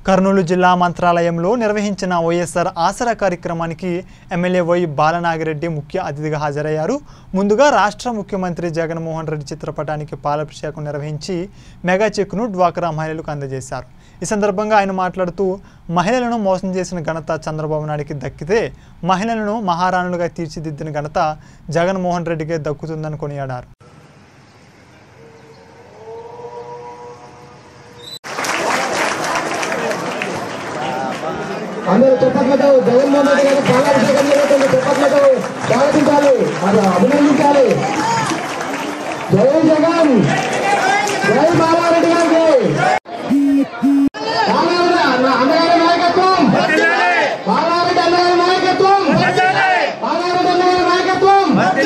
కర్నూలు జిల్లా మంత్రాలయంలో నిర్వహించిన వైఎస్ఆర్ ఆసరా కార్యక్రమానికి ఎమ్మెల్యే వై బాలనాగిరెడ్డి ముఖ్య అతిథిగా హాజరయ్యారు ముందుగా రాష్ట్ర ముఖ్యమంత్రి జగన్మోహన్ రెడ్డి చిత్రపటానికి పాలాభిషేకం నిర్వహించి మెగా చెక్ను డ్వాక్రా మహిళలకు అందజేశారు ఈ సందర్భంగా ఆయన మాట్లాడుతూ మహిళలను మోసం చేసిన ఘనత చంద్రబాబు నాయుడికి దక్కితే మహిళలను మహారాణులుగా తీర్చిదిద్దిన ఘనత జగన్మోహన్ రెడ్డికే దక్కుతుందని కొనియాడారు అందరూ చెప్పట్లతో జగన్మోహన్ రెడ్డి గారు పాలాభిషేకం జరుగుతుంది చెప్పట్లతో స్వాగతించాలి అది అభినందించాలి జై జగన్ జై బాలారెడ్డి గారికి బాలారెడ్డి అన్న అన్నగారి నాయకత్వం బాలారెడ్డి అన్నగారి నాయకత్వం బాలారెడ్డి అన్నగారి నాయకత్వం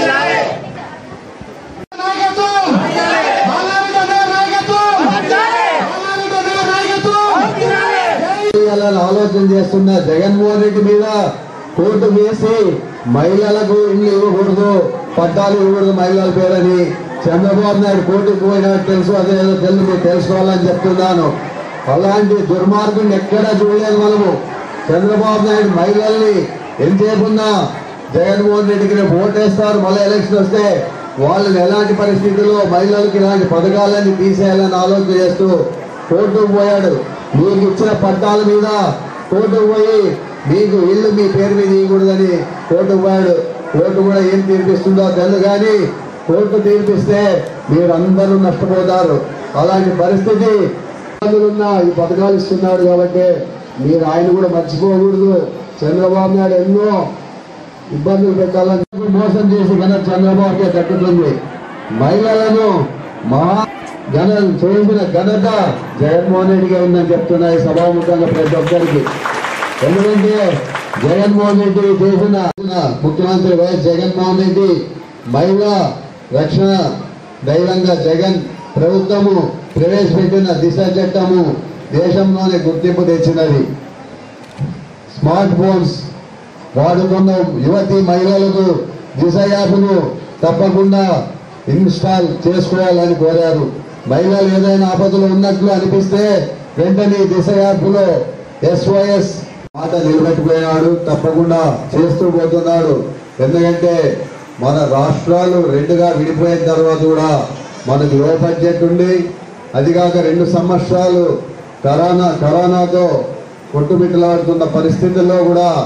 నాయకత్వం బాలారెడ్డి అన్నగారి నాయకత్వం బాలారెడ్డి అన్నగారి నాయకత్వం చేయాలని ఆలోచన చేస్తున్న జగన్మోహన్ రెడ్డి మీద కోర్టు వేసి మహిళలకు ఇల్లు ఇవ్వకూడదు పట్టాలు ఇవ్వకూడదు మహిళల పేరని చంద్రబాబు నాయుడు కోర్టుకు పోయినట్టు తెలుసు అదేదో తెలుసు మీరు తెలుసుకోవాలని చెప్తున్నాను అలాంటి దుర్మార్గుని ఎక్కడా చూడలేదు మనము చంద్రబాబు నాయుడు మహిళల్ని ఎంతసేపున్నా జగన్మోహన్ రెడ్డికి రేపు ఓటేస్తారు మళ్ళీ ఎలక్షన్ వస్తే వాళ్ళని ఎలాంటి పరిస్థితుల్లో మహిళలకు ఇలాంటి పథకాలన్నీ తీసేయాలని ఆలోచన చేస్తూ కోర్టుకు పోయాడు మీకు ఇచ్చిన పట్టాల మీద కోర్టుకు పోయి మీకు ఇల్లు మీ పేరు మీద ఇవ్వకూడదని కోర్టుకు పోయాడు కోర్టు కూడా ఏం తీర్పిస్తుందో తెలియదు కానీ కోర్టు తీర్పిస్తే మీరు అందరూ నష్టపోతారు అలాంటి పరిస్థితి ఉన్న ఈ పథకాలు ఇస్తున్నాడు కాబట్టి మీరు ఆయన కూడా మర్చిపోకూడదు చంద్రబాబు నాయుడు ఎన్నో ఇబ్బందులు పెట్టాలని మోసం చేసి ఘనత చంద్రబాబుకే దక్కుతుంది మహిళలను మహా ఘన చేసిన ఘనత జగన్మోహన్ రెడ్డిగా ఉందని చెప్తున్నా ఈ సభాముఖంగా ప్రతి ఒక్కరికి ఎందుకంటే జగన్మోహన్ రెడ్డి చేసిన ముఖ్యమంత్రి వైఎస్ జగన్మోహన్ రెడ్డి మహిళా రక్షణ దైవంగా జగన్ ప్రభుత్వము ప్రవేశపెట్టిన దిశ చట్టము దేశంలోనే గుర్తింపు తెచ్చినది స్మార్ట్ ఫోన్స్ వాడుతున్న యువతి మహిళలకు దిశ యాప్ను తప్పకుండా ఇన్స్టాల్ చేసుకోవాలని కోరారు మహిళలు ఏదైనా ఆపదలు ఉన్నట్లు అనిపిస్తే వెంటనే దిశ యాప్లో ఎస్ఓఎస్ మాట నిలబెట్టుకున్నాడు తప్పకుండా చేస్తూ పోతున్నాడు ఎందుకంటే మన రాష్ట్రాలు రెండుగా విడిపోయిన తర్వాత కూడా మనకు లో బడ్జెట్ ఉండి అది కాక రెండు సంవత్సరాలు కరోనా కరోనాతో కొట్టుమిట్టలాడుతున్న పరిస్థితుల్లో కూడా